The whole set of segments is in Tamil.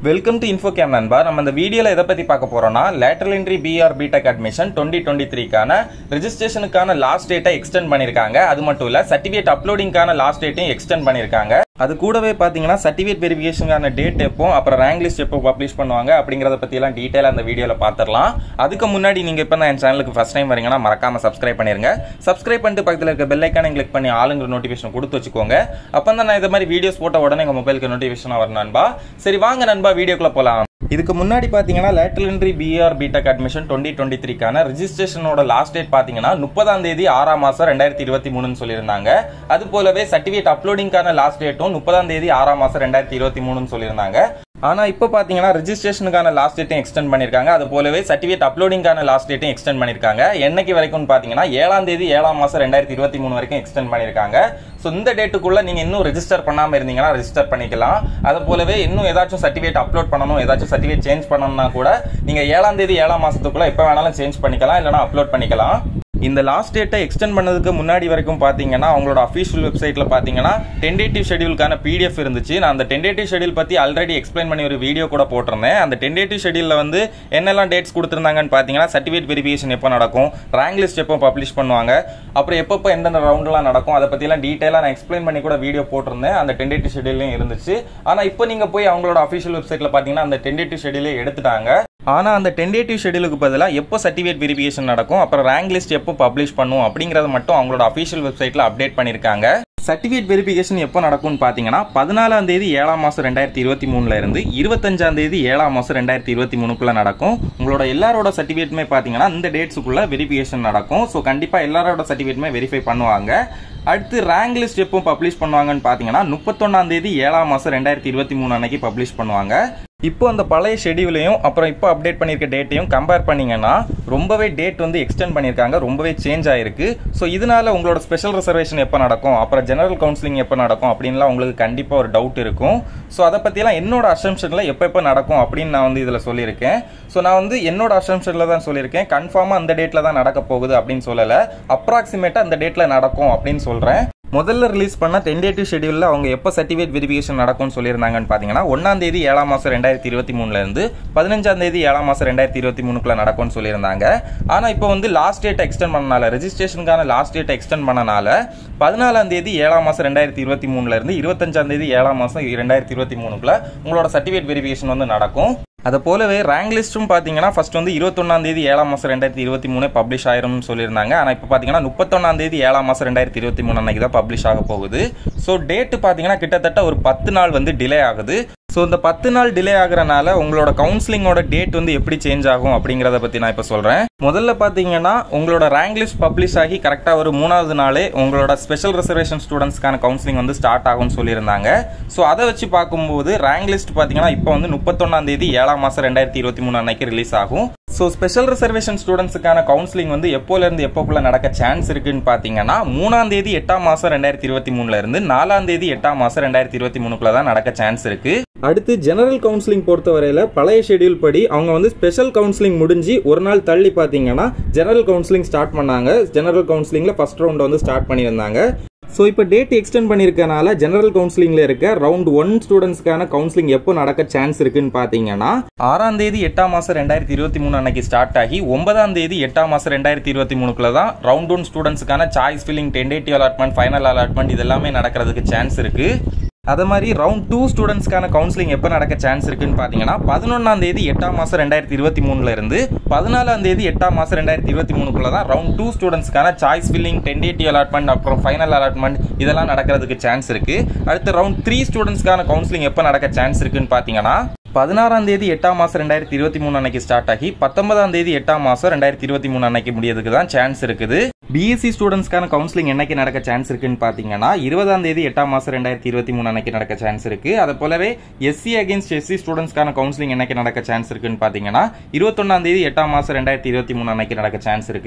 வெல்கம் டு இன்ஃபோ கேம் நண்பா நம்ம இந்த வீடியோவில் எதை பற்றி பார்க்க போறோம்னா lateral entry BR BTech admission twenty twenty த்ரீக்கான ரெஜிஸ்ட்ரேஷனுக்கான லாஸ்ட் டேட்டை எக்ஸ்டெண்ட் பண்ணியிருக்காங்க அது மட்டும் இல்லை சர்டிஃபிகேட் அப்லோடிங்கான லாஸ்ட் டேட்டையும் எக்ஸ்டெண்ட் பண்ணியிருக்காங்க அது கூடவே பார்த்தீங்கன்னா சர்டிஃபிகேட் வெரிஃபிகேஷனுக்கான டேட் எப்போ அப்புறம் ரேங்க் லிஸ்ட் எப்போ பப்ளிஷ் பண்ணுவாங்க அப்படிங்கிறத பற்றியெல்லாம் டீட்டெயிலாக அந்த வீடியோவில் பார்த்துடலாம் அதுக்கு முன்னாடி நீங்கள் இப்போ என் சேனலுக்கு ஃபஸ்ட் டைம் வரீங்கன்னா மறக்காம சப்ஸ்கிரைப் பண்ணிருங்க சப்ஸ்கிரைப் பண்ணிட்டு பக்கத்தில் இருக்க பெல் ஐக்கானை கிளிக் பண்ணி ஆளுங்கிற நோட்டிஃபிகேஷன் கொடுத்து வச்சுக்கோங்க அப்போ தான் நான் இது மாதிரி வீடியோஸ் போட்ட உடனே உங்கள் மொபைலுக்கு நோட்டிஃபிகேஷன் வரும் நண்பா சரி வாங்க நண்பா வீடியோக்குள்ள போகலாம் இதுக்கு முன்னாடி பார்த்தீங்கன்னா lateral entry BR BTech admission twenty twenty த்ரீக்கான ரிஜிஸ்ட்ரேஷனோட லாஸ்ட் டேட் பார்த்தீங்கன்னா முப்பதாம் தேதி ஆறாம் மாதம் ரெண்டாயிரத்தி இருபத்தி மூணுன்னு சொல்லியிருந்தாங்க அது போலவே சர்டிஃபிகேட் அப்லோடிங்கான லாஸ்ட் டேட்டும் முப்பதாம் தேதி ஆறாம் மாதம் ரெண்டாயிரத்தி இருபத்தி மூணுன்னு சொல்லியிருந்தாங்க ஆனா இப்போ பாத்தீங்கன்னா ரெஜிஸ்ட்ரேஷனுக்கான லாஸ்ட் டேட்டையும் எக்ஸ்டெண்ட் பண்ணிருக்காங்க அது போலவே சர்டிஃபிகேட் அப்லோடிங்கான லாஸ்ட் டேட்டையும் எக்ஸ்டெண்ட் பண்ணிருக்காங்க என்னைக்கு வரைக்கும் பாத்தீங்கன்னா ஏழாம் தேதி ஏழாம் மாசம் ரெண்டாயிரத்தி இருபத்தி மூணு வரைக்கும் எக்ஸ்டெண்ட் பண்ணிருக்காங்க ஸோ இந்த டேட்டுக்குள்ள நீங்க இன்னும் ரெஜிஸ்டர் பண்ணாம இருந்தீங்கன்னா ரெஜிஸ்டர் பண்ணிக்கலாம் அது போலவே இன்னும் ஏதாச்சும் சர்டிஃபிகேட் அப்லோட் பண்ணணும் ஏதாச்சும் சர்டிஃபிகேட் சேஞ்ச் பண்ணணும்னா கூட நீங்க ஏழாம் தேதி ஏழாம் மாசத்துக்குள்ள எப்போ வேணாலும் சேஞ்ச் பண்ணிக்கலாம் இல்லைனா அப்லோட் பண்ணிக்கலாம் இந்த லாஸ்ட் டேட்டை எக்ஸ்டெண்ட் பண்ணதுக்கு முன்னாடி வரைக்கும் பார்த்தீங்கன்னா அவங்களோட அஃபீஷியல் வெப்சைட்டில் பார்த்தீங்கன்னா டென்டேட்டிவ் ஷெடியூலுக்கான பிடிஎஃப் இருந்துச்சு நான் அந்த டென்டேட்டிவ் ஷெடியூல் பற்றி ஆல்ரெடி எக்ஸ்பிளைன் பண்ணி ஒரு வீடியோ கூட போட்டிருந்தேன் அந்த டென்டேட்டிவ் ஷெடியூலில் வந்து என்னெல்லாம் டேட்ஸ் கொடுத்துருந்தாங்கன்னு பார்த்தீங்கன்னா சர்டிஃபிகேட் வெரிஃபிகேஷன் எப்போ நடக்கும் ரேங்க் லிஸ்ட் எப்போ பப்ளிஷ் பண்ணுவாங்க அப்புறம் எப்பப்போ எந்தெந்த ரவுண்ட்லாம் நடக்கும் அதை பற்றிலாம் டீட்டெயிலாக நான் எக்ஸ்பிளைன் பண்ணி கூட வீடியோ போட்டிருந்தேன் அந்த டென்டேட்டிவ் ஷெடியூலையும் இருந்துச்சு ஆனால் இப்போ நீங்கள் போய் அவங்களோட அஃபீஷியல் வெப்சைட்டில் பார்த்தீங்கன்னா அந்த டென்டேட்டிவ் ஷெடியூலே எடுத்துட்டாங்க ஆனால் அந்த டென்டேட்டிவ் ஷெடியூலுக்கு பதிலாக எப்போ சர்டிஃபிகேட் வெரிஃபிகேஷன் நடக்கும் அப்புறம் ரேங்க் லிஸ்ட் எப்போ பப்ளிஷ் பண்ணும் அப்படிங்கிறத மட்டும் அவங்களோட அஃபீஷியல் வெப்சைட்டில் அப்டேட் பண்ணியிருக்காங்க சர்டிஃபிகேட் வெரிஃபிகேஷன் எப்போ நடக்கும்னு பார்த்தீங்கன்னா பதினாலாம் தேதி ஏழாம் மாதம் ரெண்டாயிரத்தி இருபத்தி மூணுல இருந்து இருபத்தஞ்சாம் தேதி ஏழாம் மாதம் ரெண்டாயிரத்தி இருபத்தி மூணுக்குள்ள நடக்கும் உங்களோட எல்லாரோட சர்டிஃபிகேட்டுமே பார்த்தீங்கன்னா இந்த டேட்ஸுக்குள்ள வெரிஃபிகேஷன் நடக்கும் ஸோ கண்டிப்பாக எல்லாரோட சர்டிஃபிகேட்டுமே வெரிஃபை பண்ணுவாங்க அடுத்து ரேங்க் லிஸ்ட் எப்போ பப்ளிஷ் பண்ணுவாங்கன்னு பார்த்தீங்கன்னா முப்பத்தொன்னாம் தேதி ஏழாம் மாதம் ரெண்டாயிரத்தி இருபத்தி மூணு அன்னைக்கு பப்ளிஷ் பண்ணுவாங்க இப்போ அந்த பழைய ஷெடியூலையும் அப்புறம் இப்போ அப்டேட் பண்ணியிருக்க டேட்டையும் கம்பேர் பண்ணீங்கன்னா ரொம்பவே டேட் வந்து எக்ஸ்டெண்ட் பண்ணியிருக்காங்க ரொம்பவே சேஞ்ச் ஆயிருக்கு ஸோ இதனால உங்களோட ஸ்பெஷல் ரிசர்வேஷன் எப்போ நடக்கும் அப்புறம் ஜெனரல் கவுன்சிலிங் எப்போ நடக்கும் அப்படின்லாம் உங்களுக்கு கண்டிப்பாக ஒரு டவுட் இருக்கும் ஸோ அதை பற்றிலாம் என்னோட அசம்ஷனில் எப்போ எப்போ நடக்கும் அப்படின்னு நான் வந்து இதில் சொல்லியிருக்கேன் ஸோ நான் வந்து என்னோட அசம்ஷனில் தான் சொல்லியிருக்கேன் கன்ஃபார்மாக அந்த டேட்டில் தான் நடக்க போகுது அப்படின்னு சொல்லலை அப்ராக்சிமேட்டாக அந்த டேட்டில் நடக்கும் அப்படின்னு சொல்கிறேன் முதல்ல ரிலீஸ் பண்ண டென்டேட்டிவ் ஷெடியூலில் அவங்க எப்போ சர்டிஃபிகேட் வெரிஃபிகேஷன் நடக்கும்னு சொல்லியிருந்தாங்கன்னு பார்த்தீங்கன்னா ஒன்றாம் தேதி ஏழாம் மாதம் ரெண்டாயிரத்தி இருபத்தி மூணுலேருந்து பதினஞ்சாம் தேதி ஏழாம் மாதம் ரெண்டாயிரத்தி இருபத்தி மூணுக்குள்ள நடக்கும்னு சொல்லியிருந்தாங்க ஆனால் இப்போ வந்து லாஸ்ட் டேட் எக்ஸ்டெண்ட் பண்ணனால ரெஜிஸ்ட்ரேஷனுக்கான லாஸ்ட் டேட் எக்ஸ்டெண்ட் பண்ணனால பதினாலாம் தேதி ஏழாம் மாதம் ரெண்டாயிரத்தி இருபத்தி மூணுலேருந்து இருபத்தஞ்சாம் தேதி ஏழாம் மாதம் ரெண்டாயிரத்தி இருபத்தி மூணுக்குள்ள உங்களோட சர்டிஃபிகேட் வெரிஃபிகேஷன் வந்து நடக்கும் அதை போலவே ரேங்க் லிஸ்ட்டும் பார்த்தீங்கன்னா ஃபர்ஸ்ட் வந்து இருபத்தொன்னாம் தேதி ஏழாம் மாதம் ரெண்டாயிரத்தி இருபத்தி மூணு பப்ளிஷ் ஆயிரும்னு சொல்லியிருந்தாங்க ஆனால் இப்போ பார்த்தீங்கன்னா முப்பத்தொன்னாம் தேதி ஏழாம் மாதம் ரெண்டாயிரத்தி இருபத்தி மூணு அன்னைக்கு தான் பப்ளிஷ் ஆக போகுது ஸோ டேட்டு பார்த்தீங்கன்னா கிட்டத்தட்ட ஒரு பத்து நாள் வந்து டிலே ஆகுது ஸோ இந்த பத்து நாள் டிலே ஆகுறனால உங்களோட கவுன்சிலிங்கோட டேட் வந்து எப்படி சேஞ்ச் ஆகும் அப்படிங்கிறத பற்றி நான் இப்போ சொல்கிறேன் முதல்ல பார்த்தீங்கன்னா உங்களோட ரேங்க் லிஸ்ட் பப்ளிஷ் ஆகி கரெக்டாக ஒரு மூணாவது நாளே உங்களோட ஸ்பெஷல் ரிசர்வேஷன் ஸ்டூடெண்ட்ஸ்க்கான கவுன்சிலிங் வந்து ஸ்டார்ட் ஆகும்னு சொல்லியிருந்தாங்க ஸோ அதை வச்சு பார்க்கும்போது ரேங்க் லிஸ்ட் பார்த்தீங்கன்னா இப்போ வந்து முப்பத்தொன்னாம் தேதி ஏழாம் மாதம் ரெண்டாயிரத்தி இருபத்தி மூணு அன்னைக்கு ரிலீஸ் ஆகும் ஸோ ஸ்பெஷல் ரிசர்வேஷன் ஸ்டூடெண்ட்ஸுக்கான கவுன்சிலிங் வந்து எப்போலேருந்து எப்போக்குள்ள நடக்க சான்ஸ் இருக்குன்னு பார்த்தீங்கன்னா மூணாம் தேதி எட்டாம் மாதம் ரெண்டாயிரத்தி இருபத்தி மூணுல இருந்து நாலாம் தேதி எட்டாம் மாதம் ரெண்டாயிரத்தி இருபத்தி மூணுக்குள்ள தான் நடக்க சான்ஸ் இருக்கு அடுத்து ஜெனரல் கவுன்சிலிங் பொறுத்தவரையில பழைய ஷெடியூல் படி அவங்க வந்து ஸ்பெஷல் கவுன்சிலிங் முடிஞ்சு ஒரு நாள் தள்ளி பார்த்தீங்கன்னா ஜெனரல் கவுன்சிலிங் ஸ்டார்ட் பண்ணாங்க ஜெனரல் கவுன்சிலிங்ல ஃபர்ஸ்ட் ரவுண்ட் வந்து ஸ்டார்ட் பண்ணியிருந்தாங்க ஸோ இப்போ டேட் எக்ஸ்டெண்ட் பண்ணியிருக்கனால ஜெனரல் கவுன்சிலிங்கில் இருக்க ரவுண்ட் ஒன் ஸ்டூடெண்ட்ஸ்க்கான கவுன்சிலிங் எப்போ நடக்க சான்ஸ் இருக்குன்னு பார்த்தீங்கன்னா ஆறாம் தேதி எட்டாம் மாதம் ரெண்டாயிரத்தி இருபத்தி மூணு அன்னைக்கு ஸ்டார்ட் ஆகி ஒன்பதாம் தேதி எட்டாம் மாதம் ரெண்டாயிரத்தி இருபத்தி மூணுக்குள்ள தான் ரவுண்ட் ஒன் ஸ்டூடெண்ட்ஸ்க்கான choice filling tentative allotment final allotment இதெல்லாமே நடக்கிறதுக்கு சான்ஸ் இருக்கு அதே மாதிரி ரவுண்ட் டூ ஸ்டூடெண்ட்ஸ்க்கான கவுன்சிலிங் எப்போ நடக்க சான்ஸ் இருக்குன்னு பார்த்தீங்கன்னா பதினொன்றாம் தேதி எட்டாம் மாதம் ரெண்டாயிரத்தி இருபத்தி மூணுல இருந்து பதினாலாம் தேதி எட்டாம் மாதம் ரெண்டாயிரத்தி இருபத்தி மூணுக்குள்ள தான் ரவுண்ட் டூ ஸ்டூடெண்ட்ஸ்க்கான சாய்ஸ் ஃபில்லிங் டென்டேட்டிவ் அலாட்மெண்ட் அப்புறம் ஃபைனல் அலாட்மெண்ட் இதெல்லாம் நடக்கிறதுக்கு சான்ஸ் இருக்கு அடுத்து ரவுண்ட் த்ரீ ஸ்டூடெண்ட்ஸ்க்கான கவுன்சிலிங் எப்போ நடக்க சான்ஸ் இருக்குன்னு பார்த்தீங்கன்னா பதினாறாம் தேதி எட்டாம் மாதம் ரெண்டாயிரத்தி இருபத்தி மூணு அன்னைக்கு ஸ்டார்ட் ஆகி பத்தொன்பதாம் தேதி எட்டாம் மாதம் ரெண்டாயிரத்தி இருபத்தி மூணு அன்னைக்கு முடியதுக்கு தான் சான்ஸ் இருக்குது பிஎஸ்சி ஸ்டூடெண்ட்ஸ்க்கான கவுன்சிலிங் என்னைக்கு நடக்க சான்ஸ் இருக்குன்னு பார்த்தீங்கன்னா இருபதாம் தேதி எட்டாம் மாதம் ரெண்டாயிரத்தி இருபத்தி மூணு அன்னைக்கு நடக்க சான்ஸ் இருக்கு அது போலவே எஸ்சி அகேன்ஸ்ட் எஸ்சி ஸ்டூடெண்ட்ஸ்க்கான கவுன்சிலிங் என்னைக்கு நடக்க சான்ஸ் இருக்குன்னு பார்த்தீங்கன்னா இருபத்தொன்னாம் தேதி எட்டாம் மாதம் ரெண்டாயிரத்தி இருபத்தி மூணு அன்னைக்கு நடக்க சான்ஸ் இருக்கு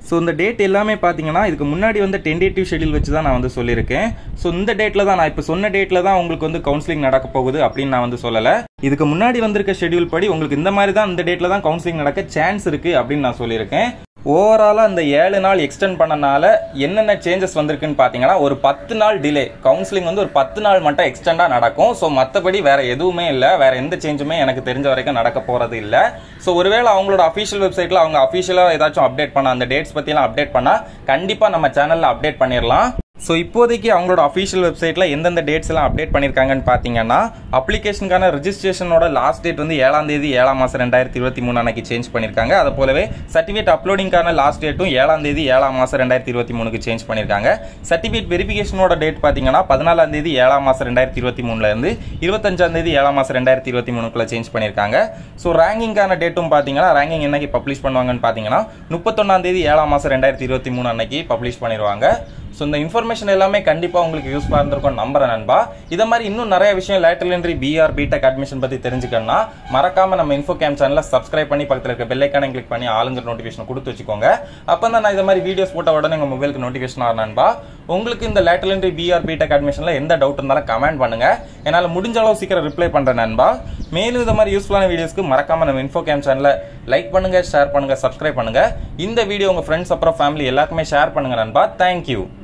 ஸோ இந்த டேட் எல்லாமே பார்த்தீங்கன்னா இதுக்கு முன்னாடி வந்து டென்டேட்டிவ் ஷெடியூல் வச்சு தான் நான் வந்து சொல்லியிருக்கேன் ஸோ இந்த டேட்டில் தான் நான் இப்போ சொன்ன டேட்டில் தான் உங்களுக்கு வந்து கவுன்சிலிங் நடக்க போகுது அப்படின்னு நான் வந்து சொல்லலை இதுக்கு முன்னாடி வந்திருக்க ஷெடியூல் படி உங்களுக்கு இந்த மாதிரி தான் இந்த டேட்டில் தான் கவுன்சிலிங் நடக்க சான்ஸ் இருக்குது அப்படின்னு நான் சொல்லியிருக்கேன் ஓவராலாக அந்த ஏழு நாள் எக்ஸ்டெண்ட் பண்ணனால என்னென்ன சேஞ்சஸ் வந்திருக்குன்னு பார்த்தீங்கன்னா ஒரு பத்து நாள் டிலே கவுன்சிலிங் வந்து ஒரு பத்து நாள் மட்டும் எக்ஸ்டெண்டாக நடக்கும் ஸோ மற்றபடி வேற எதுவுமே இல்லை வேற எந்த சேஞ்சுமே எனக்கு தெரிஞ்ச வரைக்கும் நடக்க போகிறது இல்லை ஸோ ஒருவேளை அவங்களோட அஃபிஷியல் வெப்சைட்டில் அவங்க அஃபிஷியலாக ஏதாச்சும் அப்டேட் பண்ண அந்த டேட்ஸ் பற்றிலாம் அப்டேட் பண்ணால் கண்டிப்பாக நம்ம சேனலில் அப்டேட் பண்ணிடலாம் ஸோ இப்போதைக்கு அவங்களோட அஃபிஷியல் வெப்சைட்டில் எந்தெந்த டேட்ஸ் எல்லாம் அப்டேட் பண்ணியிருக்காங்கன்னு பார்த்தீங்கன்னா அப்ளிகேஷனுக்கான ரெஜிஸ்ட்ரேஷனோட லாஸ்ட் டேட் வந்து ஏழாம் தேதி ஏழாம் மாதம் ரெண்டாயிரத்தி இருபத்தி மூணு அன்னைக்கு சேஞ்ச் பண்ணியிருக்காங்க அது போலவே சர்டிஃபிகேட் அப்லோடிங்கான லாஸ்ட் டேட்டும் ஏழாம் தேதி ஏழாம் மாதம் ரெண்டாயிரத்தி இருபத்தி மூணுக்கு சேஞ்ச் பண்ணியிருக்காங்க சர்டிஃபிகேட் வெரிஃபிகேஷனோட டேட் பார்த்தீங்கன்னா பதினாலாம் தேதி ஏழாம் மாதம் ரெண்டாயிரத்தி இருபத்தி மூணுலேருந்து இருபத்தஞ்சாம் தேதி ஏழாம் மாதம் ரெண்டாயிரத்தி இருபத்தி மூணுக்குள்ள சேஞ்ச் பண்ணியிருக்காங்க ஸோ ரேங்கிங்கான டேட்டும் பார்த்தீங்கன்னா ரேங்கிங் என்னைக்கு பப்ளிஷ் பண்ணுவாங்கன்னு பார்த்தீங்கன்னா முப்பத்தொன்னாம் தேதி ஏழாம் மாதம் ரெண்டாயிரத்தி இருபத்தி மூணு அன்னைக்கு பப்ளிஷ் பண்ணிடுவாங்க ஸோ இந்த இன்ஃபர்மேஷன் எல்லாமே கண்டிப்பாக உங்களுக்கு யூஸ்ஃபுல்லாக இருந்திருக்கும் நம்புறேன் நண்பா இதை மாதிரி இன்னும் நிறைய விஷயம் lateral entry BR BTech admission பற்றி தெரிஞ்சுக்கணும்னா மறக்காம நம்ம இன்ஃபோ கேம் சேனலை சப்ஸ்கிரைப் பண்ணி பக்கத்தில் இருக்க பெல்லைக்கான கிளிக் பண்ணி ஆளுங்கிற நோட்டிஃபிகேஷன் கொடுத்து வச்சுக்கோங்க அப்போ தான் நான் இந்த மாதிரி வீடியோஸ் போட்ட உடனே உங்கள் மொபைலுக்கு நோட்டிஃபிகேஷன் ஆகும் நண்பா உங்களுக்கு இந்த லேட்டரல் என்ட்ரி பிஆர் பிடெக் அட்மிஷனில் எந்த டவுட் இருந்தாலும் கமெண்ட் பண்ணுங்க என்னால் முடிஞ்ச அளவு சீக்கிரம் ரிப்ளை பண்ணுறேன் நண்பா மேலும் இந்த மாதிரி யூஸ்ஃபுல்லான வீடியோஸ்க்கு மறக்காம நம்ம இன்ஃபோ கேம் சேனலை லைக் பண்ணுங்க ஷேர் பண்ணுங்க சப்ஸ்கிரைப் பண்ணுங்க இந்த வீடியோ உங்க ஃப்ரெண்ட்ஸ் அப்புறம் ஃபேமிலி எல்லாருக்குமே ஷேர் பண்ணுங்க நண்பா தேங்க்யூ